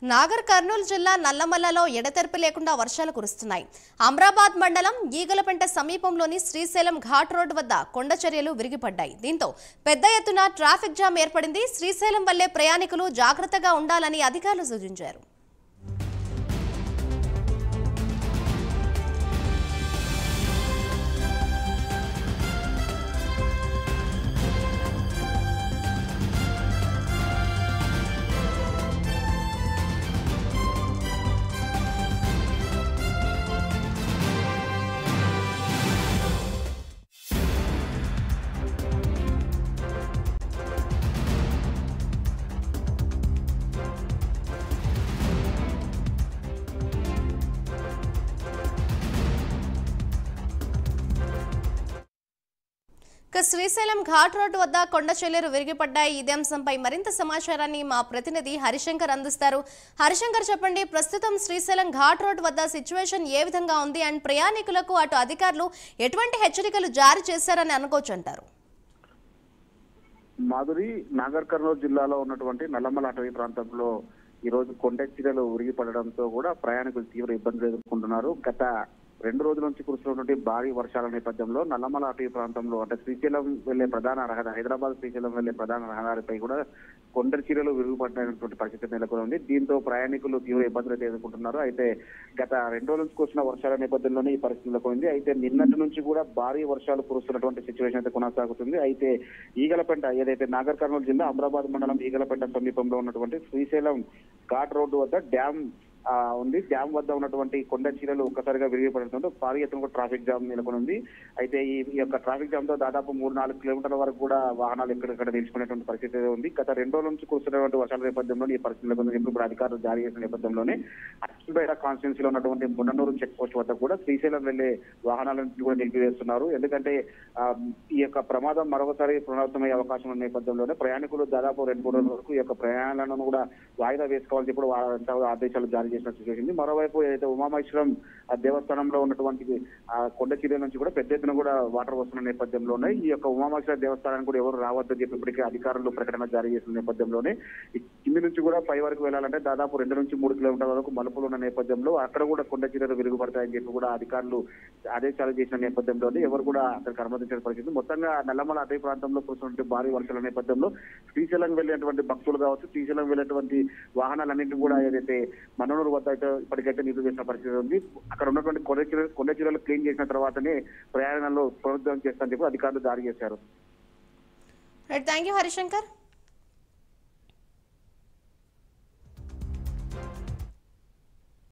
నాగర్ కర్నూలు జిల్లా నల్లమల్లలో ఎడతెరిపి లేకుండా వర్షాలు కురుస్తున్నాయి అమ్రాబాద్ మండలం ఈగలపెంట సమీపంలోని శ్రీశైలం ఘాట్ రోడ్డు వద్ద కొండ చర్యలు విరిగిపడ్డాయి దీంతో పెద్ద ఎత్తున ట్రాఫిక్ జామ్ ఏర్పడింది శ్రీశైలం వల్లే ప్రయాణికులు జాగ్రత్తగా ఉండాలని అధికారులు సూచించారు ఇక శ్రీశైలం ఘాట్ రోడ్డు వద్ద కొండ చెల్లెలు విరిగిపడ్డాయి ఇదే అంశంపై మరింత సమాచారాన్ని మా ప్రతినిధి హరిశంకర్ అందిస్తారు హరిశంకర్ చెప్పండి ప్రస్తుతం శ్రీశైలం ఘాట్ రోడ్డు వద్ద సిచ్యువేషన్ ఏ విధంగా ఉంది అండ్ ప్రయాణికులకు అటు అధికారులు ఎటువంటి హెచ్చరికలు జారీ చేశారని అనుకోవచ్చు అంటారు మాధురి నాగర్ కర్నూలు జిల్లాలో ఉన్నటువంటి నల్లమల అటవీ ప్రాంతంలో ఈ రోజు కొండ చీరలు ఉరిగి పడడంతో కూడా ప్రయాణికులు తీవ్ర ఇబ్బందులు ఎదుర్కొంటున్నారు గత రెండు రోజుల నుంచి కురుస్తున్నటువంటి భారీ వర్షాల నేపథ్యంలో నల్లమల అటవీ ప్రాంతంలో అంటే శ్రీశైలం వెళ్లే ప్రధాన రహదారి హైదరాబాద్ శ్రీశైలం వెళ్లే ప్రధాన రహదారిపై కూడా కొండ చీరలు విరుగుపడినటువంటి పరిస్థితి నెలకొని ఉంది దీంతో ప్రయాణికులు తీవ్ర ఇబ్బందులు అయితే ఎదుర్కొంటున్నారు అయితే గత రెండు రోజుల నుంచి కురిసిన వర్షాల నేపథ్యంలోనే ఈ పరిస్థితి నెలకొంది అయితే నిన్నటి నుంచి కూడా భారీ వర్షాలు కురుస్తున్నటువంటి సిచ్యువేషన్ అయితే కొనసాగుతుంది అయితే ఈగలపెంట ఏదైతే నాగర్ కర్నూలు జిల్లా అమరాబాద్ మండలం ఈగలపెంట సమీపంలో ఉన్నటువంటి శ్రీశైలం ఘాట్ రోడ్డు వద్ద డ్యామ్ ఆ, ఉంది డ్యామ్ వద్ద ఉన్నటువంటి కొండ చీరలు ఒక్కసారిగా విరిగిపడడంతో భారీ ఎత్తున కూడా ట్రాఫిక్ జామ్ నెలకొని ఉంది అయితే ఈ ఈ యొక్క ట్రాఫిక్ జామ్ తో దాదాపు మూడు నాలుగు కిలోమీటర్ల వరకు కూడా వాహనాలు ఎక్కడెక్కడ నిలిచిపోయినటువంటి పరిస్థితి అయితే ఉంది గత రెండు రోజుల నుంచి కురుస్తున్నటువంటి వర్షాల నేపథ్యంలో ఈ పరిస్థితి నెలకొంది ఇప్పుడు అధికారులు జారీ చేసిన నేపథ్యంలోనే అచ్చంపేట కాన్స్టిట్యున్సీలో ఉన్నటువంటి మున్ననూరు చెక్ పోస్ట్ వద్ద కూడా శ్రీశైలం వెళ్లే వాహనాలను కూడా నిలిపివేస్తున్నారు ఎందుకంటే ఆ, ఈ యొక్క ప్రమాదం మరొకసారి పునరావృతమయ్యే అవకాశం ఉన్న నేపథ్యంలోనే ప్రయాణికులు దాదాపు రెండు మూడు రోజుల వరకు ఈ యొక్క ప్రయాణాలను కూడా వాయిదా వేసుకోవాలని చెప్పి కూడా వారంతా కూడా ఆదేశాలు జారీ చేసిన సిచ్యువేషన్ ఉంది. మరోవైపు ఏదైతే ఉమామహేశ్వరం ఆ దేవస్థానంలో ఉన్నటువంటి ఆ కొండ చర్య నుంచి కూడా పెద్ద ఎత్తున కూడా వాటర్ వస్తున్న నేపథ్యంలోనే ఈ యొక్క ఉమామహేశ్వర దేవస్థానానికి కూడా ఎవరు రావద్దని చెప్పి ఇప్పటికే అధికారులు ప్రకటన జారీ చేసిన నేపథ్యంలోనే ఈ కింది నుంచి కూడా పై వరకు వెళ్ళాలంటే దాదాపు రెండు నుంచి మూడు కిలోమీటర్ల వరకు మలుపులు ఉన్న నేపథ్యంలో అక్కడ కూడా కొండ చీరలు విరుగుపడతాయని చెప్పి కూడా అధికారులు ఆదేశాలు చేసిన నేపథ్యంలోనే ఎవరు కూడా అక్కడికి అనుమతించిన పరిస్థితి మొత్తంగా నల్లమల అటవీ ప్రాంతంలో కురుస్తున్నటువంటి భారీ వర్షాల నేపథ్యంలో శ్రీశైలం వెళ్ళేటువంటి భక్తులు కావచ్చు శ్రీశైలం వెళ్ళేటువంటి వాహనాలన్నింటినీ కూడా ఏదైతే మనోనూరు వద్ద అయితే ఇప్పటికైతే నిధులు చేసిన పరిస్థితి ఉంది అక్కడ ఉన్నటువంటి కొండ చీర కొండ చీరలు క్లీన్ చేసిన తర్వాతనే ప్రయాణంలో పునరుద్ధరణ చేస్తారని చెప్పి అధికారులు జారీ చేశారు రైట్ థ్యాంక్ యూ హరిశంకర్